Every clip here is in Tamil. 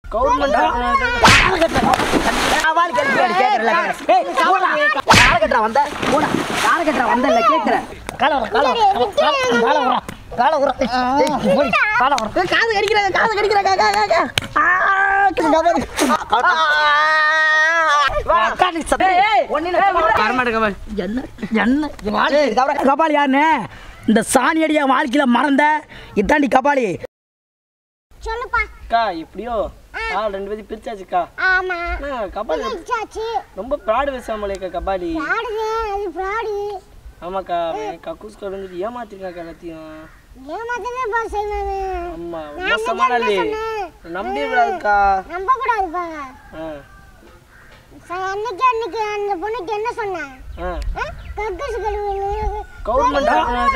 காது கடிக்கிறாங்க காது கடிக்கிறாங்க கபாலி யாருன்னு இந்த சாணியடியா வாழ்க்கையில மறந்த இதாண்டி கபாலி சொல்லுப்பா அக்கா எப்படியோ ஆ ரெண்டு பேரும் பிரிச்சாச்சுக்கா ஆமா அண்ணா, கபாலி பிரிச்சாச்சு ரொம்ப ப்ராடு விஷயம் போலேக்கா கபாலி ஆடுது அது ப்ராடு ஆமாக்கா அவன் கக்கூஸ் கடந்து ஏமாத்திருக்காக்கா எல்லாத்தையும் ஏமாத்தவே பா செய்வாங்க ஆமா நான் மோசமான என்ன ஆளு. சொன்னேன்? நம்பி விடாதுக்கா நம்ப கூடாதுப்பா ஆ ச- அன்னைக்கு அன்னைக்கு அந்த பொண்ணுக்கு என்ன சொன்னேன் ஆ கக்கசு கழுவு கவர்மெண்ட்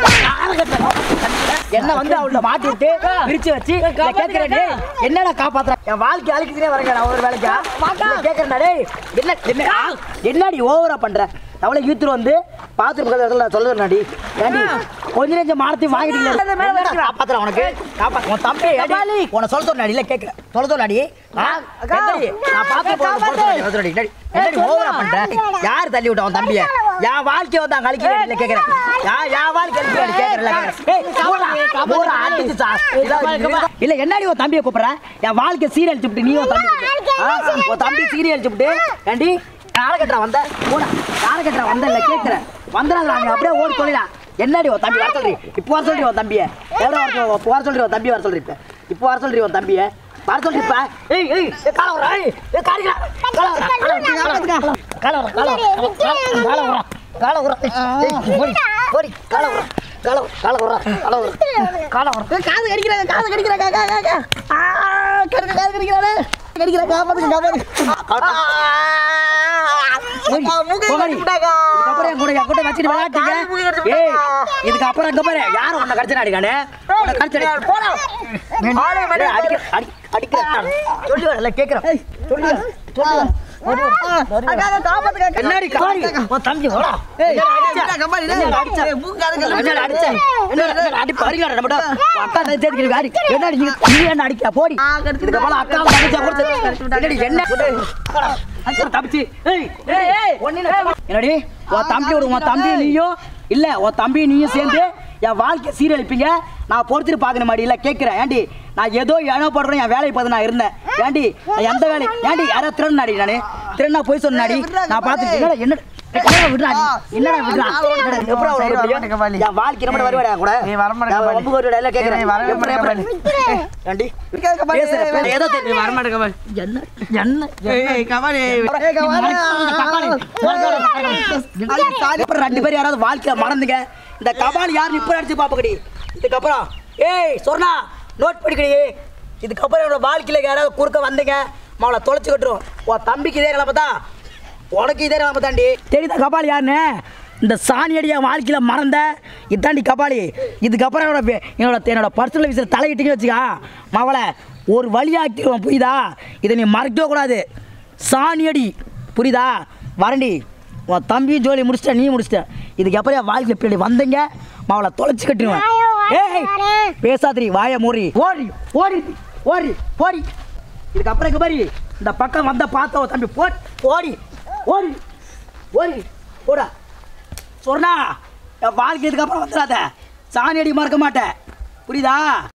என்ன வந்து அவள மாட்டி விட்டு பிரிச்சு வச்சு நான் கேட்கிறேன் டேய், என்னடா காப்பாத்துற என் வாழ்க்கை அழிக்கிறதே வரங்க நான் ஒரு வேலைக்கா கேட்கறேன் டேய் என்ன என்ன ஆ, என்னடி ஓவரா பண்ற அவளை யூத்துரு வந்து பாத்ரூம் கதை சொல்லுறேன்டி ஏண்டி கொஞ்ச நெஞ்ச மானத்தை வாங்கிட்டீங்க காப்பாத்துற உனக்கு காப்பா உன் தம்பி ஏடி உன சொல்ல சொன்னாடி இல்ல கேட்கல சொல்ல சொன்னாடி நான் பாத்து என்னடி ஓவரா பண்ற யார் தள்ளி விட்டா உன் தம்பிய என் வாழ்க்கைய வந்து அங்க அழிக்கிறேன் இல்ல கேக்குறேன் யா யா வாழ்க்கை அழிக்கிறேன் கேக்குறேன் மூணா அடிச்சு சா இல்ல என்னடி உன் தம்பியை கூப்பிடுற என் வாழ்க்கை சீரியல் அழிச்சுட்டு நீ உன் தம்பி ஆ, உன் தம்பி சீரியல் அழிச்சுட்டு ஏண்டி யாரை கட்டுறா வந்த மூணா யாரை கட்டுறா வந்த இல்ல கேக்குறேன் வந்துடாங்க அங்க அப்படியே ஓடி சொல்லிடா என்னடி உன் தம்பி வர சொல்றி இப்போ வர சொல்றி உன் தம்பிய எவ்வளோ வர சொல்~ இப்போ வர சொல்றி உன் தம்பி வர சொல்றி இப்போ இப்போ வர சொல்றி உன் தம்பிய வர சொல்றி இப்ப ஏய் ஏய் ஏய், கால வரா ஏய் ஏய் காரிக்கா கால வரா கால வரா கால வரா கால வரா கால வரா கால வரா ஏய் ஓடி ஓடி கால வரா கால வரா கால வரா கால வரா கால வரா காது கடிக்கிறாங்க காது கடிக்கிறாங்க கா, கா, கா. ஆ, கடிக்க, காது கடிக்கிறாரு கடிக்கிறாங்க காப்பாத்துங்க காப்பாத்துங்க ஓடி, போகாடி. இதுக்கப்புறம் என் கூட என் கூட வச்சுட்டு விளையாட்டுங்க. ஏய், இதுக்கப்புறம் எங்க பாரு, யாரு உன்னை கடிச்சனா அடிக்கானே? உன்னை கடிச்சடி. ஏய், அடிக்க- அடி- அடிக்கிறேன். சொல்லுவேன், இல்ல, கேட்கிறேன். சொல்லுவேன், சொல்லுவேன். என்னடி கபாலி? உன் தம்பி, வாடா. என்னடா அடிச்ச? என்னடா அடிச்ச? என்னடா அடிச்ச? என்னடா அடி, பறிக்காத நம்மட்ட. உன் அக்கா தான் சேர்த்துக்கிட்டு அடி. என்னடி நீ- நீ என்ன அடிக்க? போடி. இதுக்கப்புறம் அக்காவை தங்கச்சியா கூட சேர்த்து- என்னடி, என்ன? போடா. அக்கா தப்பிச்சு. ஏய், ஏய், ஏய், ஒண்ணும் இல்ல. என்னடி உன் தம்பி விடு உன் தம்பி நீயும் இல்ல உன் தம்பி நீயும் சேர்ந்து என் வாழ்க்கை சீரழிப்பீங்க நான் பொறுத்துட்டு பார்க்கணும் மாடி இல்ல கேட்கிறேன் ஏண்டி நான் ஏதோ இழப்படுறேன் என் வேலையை பார்த்து நான் இருந்தேன் ஏண்டி நான் எந்த வேலை ஏண்டி யாரோ திருநாடி நானு திருநா போய் சொன்னாடி நான் பார்த்துட்டு என்னடா என்ன என்னடா விடுறா நீ? என்னடா விடுறா என்னடா எப்படா வர முடியும்? என் வாழ்க்கை நம்ம வருவாடா கூட நீ வரமாட்டே நான் கபாலி. ஒம்பு வருவாடா இல்ல கேட்கிறேன் நீ வரவே எப்படி, மாட்டே எப்படி? ஏண்டி பேசுற பேசுற. ஏதோ தெரியும் வரமாட்டேன் கபாலி என்ன என்ன ஏய் கபாலி அப்புறம் ரெண்டு பேரும் யாராவது வாழ்க்கையில மறந்துங்க இந்த கபால் யாருன்னு இப்ப அடிச்சு பாப்பக்கடி இதுக்கப்புறம் ஏய் சொன்னா நோட் பண்ணிக்கடி இதுக்கப்புறம் என்னோட வாழ்க்கையில யாராவது குறுக்க வந்தீங்க அவளை தொலைச்சு கட்டுரும் உன் தம்பிக்கு இதே நிலைமை தான் உனக்கு இதே நிலைமை தாண்டி தெரியுதா கபால் யாருன்னு இந்த சாணியடியா வாழ்க்கையில மறந்த இதாண்டி கபாலி இதுக்கப்புறம் என்னோட வே- என்னோட என்னோட பர்சனல் விஷயத்தில் தலையிட்டீங்கன்னு வச்சுக்கா மவளை ஒரு வழியாக்கிடுவோம் புரியுதா இதை நீ மறக்கவே கூடாது சாணியடி புரியுதா வரண்டி உன் தம்பியும் ஜோலி முடிச்சிட்ட நீ முடிச்சிட்ட இதுக்கப்புறம் என் வாழ்க்கையில் பின்னாடி வந்தீங்க அவளை தொலைச்சு கட்டுருவேன் வாயோ, வாயோ, ஏய் வாரேன். பேசாதரி வாய மூடி ஓடி ஓடி ஓடி போடி இதுக்கப்புறம் இங்க பாரு இந்த பக்கம் வந்த பார்த்த உன் தம்பி போ ஓடி ஓடி ஓடி போடா சொன்னா என் வாழ்க்கை இதுக்கப்புறம் வந்துடாத சாணி அடி மறக்க மாட்டேன் புரியுதா